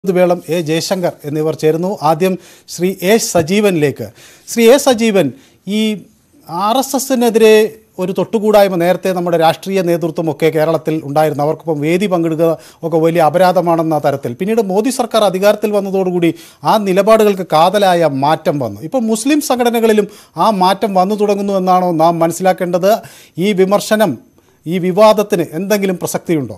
വേളം A Jaishankar എന്നിവർ ചേരുന്നു ആദ്യം ശ്രീ എ സജീവനിലേക്ക് ശ്രീ എ സജീവൻ ഈ ആർ എസ് എസിനെതിരെ ഒരു തൊട്ടുകൂടായ്മ നേരത്തെ നമ്മുടെ രാഷ്ട്രീയ നേതൃത്വമൊക്കെ കേരളത്തിൽ ഉണ്ടായിരുന്നു അവർക്കൊപ്പം വേദി പങ്കെടുക്കുക ഒക്കെ വലിയ അപരാധമാണെന്ന തരത്തിൽ പിന്നീട് മോദി സർക്കാർ അധികാരത്തിൽ വന്നതോടുകൂടി ആ നിലപാടുകൾക്ക് കാതലായ മാറ്റം വന്നു ഇപ്പോൾ മുസ്ലിം സംഘടനകളിലും ആ മാറ്റം വന്നു തുടങ്ങുന്നു എന്നാണോ നാം മനസ്സിലാക്കേണ്ടത് ഈ വിമർശനം ഈ വിവാദത്തിന് എന്തെങ്കിലും പ്രസക്തിയുണ്ടോ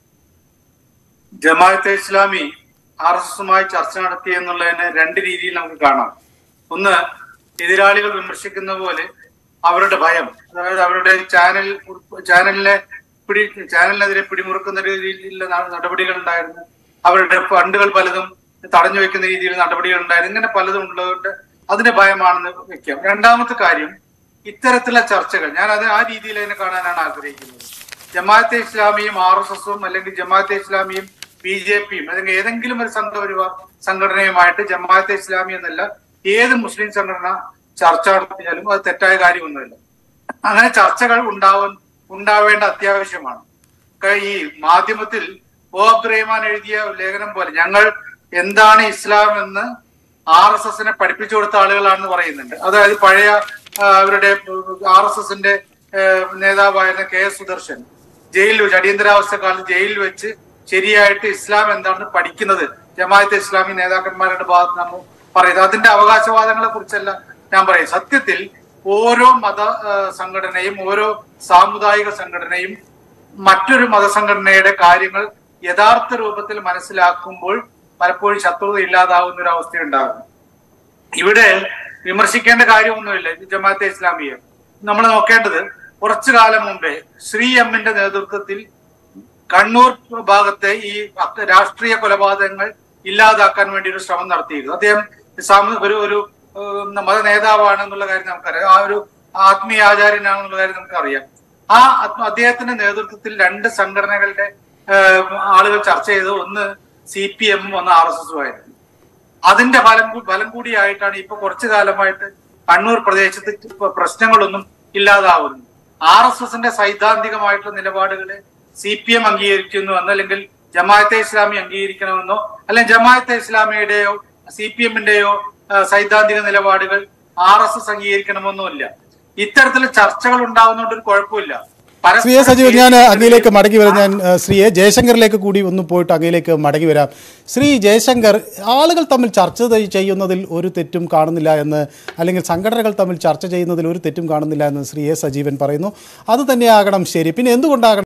ജമാഅത്തെ ഇസ്ലാമി ആർ എസ് എസുമായി ചർച്ച നടത്തി എന്നുള്ളതിന് രണ്ട് രീതിയിൽ നമുക്ക് കാണാം ഒന്ന് എതിരാളികൾ വിമർശിക്കുന്ന പോലെ അവരുടെ ഭയം അതായത് അവരുടെ ചാനൽ ചാനലിനെ പിടി ചാനലിനെതിരെ പിടിമുറുക്കുന്ന രീതിയിലുള്ള ന- നടപടികൾ ഉണ്ടായിരുന്നു അവരുടെ ഫണ്ടുകൾ പലതും തടഞ്ഞു വെക്കുന്ന രീതിയിൽ നടപടികൾ ഉണ്ടായിരുന്നു ഇങ്ങനെ പലതും ഉള്ളതുകൊണ്ട് അതിന്റെ ഭയമാണെന്ന് വെക്കാം രണ്ടാമത്തെ കാര്യം ഇത്തരത്തിലുള്ള ചർച്ചകൾ ഞാൻ അത് ആ രീതിയിൽ തന്നെ കാണാനാണ് ആഗ്രഹിക്കുന്നത് ജമാഅത്തെ ഇസ്ലാമിയും ആർ എസ് എസും അല്ലെങ്കിൽ ജമാഅത്തെ ഇസ്ലാമിയും ബി ജെ പിയും അല്ലെങ്കിൽ ഏതെങ്കിലും ഒരു സംഘപരിവാർ സംഘടനയുമായിട്ട് ജമാഅത്തെ ഇസ്ലാമി എന്നല്ല ഏത് മുസ്ലിം സംഘടന ചർച്ച നടത്തിയാലും അത് തെറ്റായ കാര്യമൊന്നുമില്ല അങ്ങനെ ചർച്ചകൾ ഉണ്ടാവാൻ ഉണ്ടാവേണ്ട അത്യാവശ്യമാണ് ക- ഈ മാധ്യമത്തിൽ ഒ അബ്ദുറഹ്മാൻ എഴുതിയ ലേഖനം പോലെ ഞങ്ങൾ എന്താണ് ഇസ്ലാം എന്ന് ആർ എസ് എസിനെ പഠിപ്പിച്ചു കൊടുത്ത ആളുകളാണെന്ന് പറയുന്നുണ്ട് അതായത് പഴയ ആ, അവരുടെ ആർ എസ് എസിന്റെ നേതാവായിരുന്ന കെ എസ് സുദർശൻ ജയിലിൽ വെച്ച് അടിയന്തരാവസ്ഥ കാലത്ത് ജയിലിൽ വെച്ച് ശരിയായിട്ട് ഇസ്ലാം എന്താണെന്ന് പഠിക്കുന്നത് ജമാഅത്തെ ഇസ്ലാമി നേതാക്കന്മാരുടെ ഭാഗത്ത് നമ്മൾ പറയുന്നത് അതിന്റെ അവകാശവാദങ്ങളെ കുറിച്ചല്ല ഞാൻ പറയും സത്യത്തിൽ ഓരോ മത ആ, സംഘടനയും ഓരോ സാമുദായിക സംഘടനയും മറ്റൊരു മതസംഘടനയുടെ കാര്യങ്ങൾ യഥാർത്ഥ രൂപത്തിൽ മനസ്സിലാക്കുമ്പോൾ പലപ്പോഴും ശത്രുത ഇല്ലാതാവുന്ന ഒരു അവസ്ഥയുണ്ടാകും ഇവിടെ വിമർശിക്കേണ്ട കാര്യമൊന്നുമില്ല ഇത് ജമാഅത്തെ ഇസ്ലാമിയെ നമ്മൾ നോക്കേണ്ടത് കുറച്ചു കാലം മുമ്പേ ശ്രീ എമ്മിന്റെ നേതൃത്വത്തിൽ കണ്ണൂർ ഭാഗത്തെ ഈ അക്ര- രാഷ്ട്രീയ കൊലപാതകങ്ങൾ ഇല്ലാതാക്കാൻ വേണ്ടി ഒരു ശ്രമം നടത്തിയിരുന്നു അദ്ദേഹം സാമൂ ഒരു ഒരു ഏഹ്, മത നേതാവാണെന്നുള്ള കാര്യം നമുക്കറിയാം ആ ഒരു ആത്മീയ ആചാര്യനാണെന്നുള്ള കാര്യം നമുക്കറിയാം ആ അത് അദ്ദേഹത്തിന്റെ നേതൃത്വത്തിൽ രണ്ട് സംഘടനകളുടെ ഏഹ്, ആളുകൾ ചർച്ച ചെയ്തത് ഒന്ന് സി പി എമ്മും ഒന്ന് ആർ എസ് എസും ആയിരുന്നു അതിന്റെ ഫലം കൂ- ഫലം കൂടിയായിട്ടാണ് ഇപ്പൊ കുറച്ചു കാലമായിട്ട് കണ്ണൂർ പ്രദേശത്ത് ഇപ്പൊ പ്രശ്നങ്ങളൊന്നും ഇല്ലാതാവുന്നു ആർ എസ് എസിന്റെ സൈദ്ധാന്തികമായിട്ടുള്ള നിലപാടുകളെ സി പി എം അംഗീകരിക്കുന്നു എന്നല്ലെങ്കിൽ ജമാഅത്തെ ഇസ്ലാമി അംഗീകരിക്കണമെന്നോ അല്ലെങ്കിൽ ജമാഅത്തെ ഇസ്ലാമിയുടെയോ സി പി എമ്മിന്റെയോ സൈദ്ധാന്തിക നിലപാടുകൾ ആർ എസ് എസ് അംഗീകരിക്കണമെന്നോ ഇല്ല ഇത്തരത്തിൽ ചർച്ചകൾ ഉണ്ടാവുന്നതുകൊണ്ട് ഒരു കുഴപ്പമില്ല ശ്രീ എ സജീവൻ ഞാൻ അങ്ങയിലേക്ക് മടങ്ങി വരാം ഞാൻ ഏഹ്, ശ്രീ എ ജയശങ്കറിലേക്ക് കൂടി ഒന്ന് പോയിട്ട് അങ്ങയിലേക്ക് മടങ്ങി വരാം ശ്രീ ജയശങ്കർ ആളുകൾ തമ്മിൽ ചർച്ച ത- ചെയ്യുന്നതിൽ ഒരു തെറ്റും കാണുന്നില്ല എന്ന് അല്ലെങ്കിൽ സംഘടനകൾ തമ്മിൽ ചർച്ച ചെയ്യുന്നതിൽ ഒരു തെറ്റും കാണുന്നില്ല എന്ന് ശ്രീ എ സജീവൻ പറയുന്നു അത് തന്നെയാകണം ശരി പിന്നെ എന്തുകൊണ്ടാകണം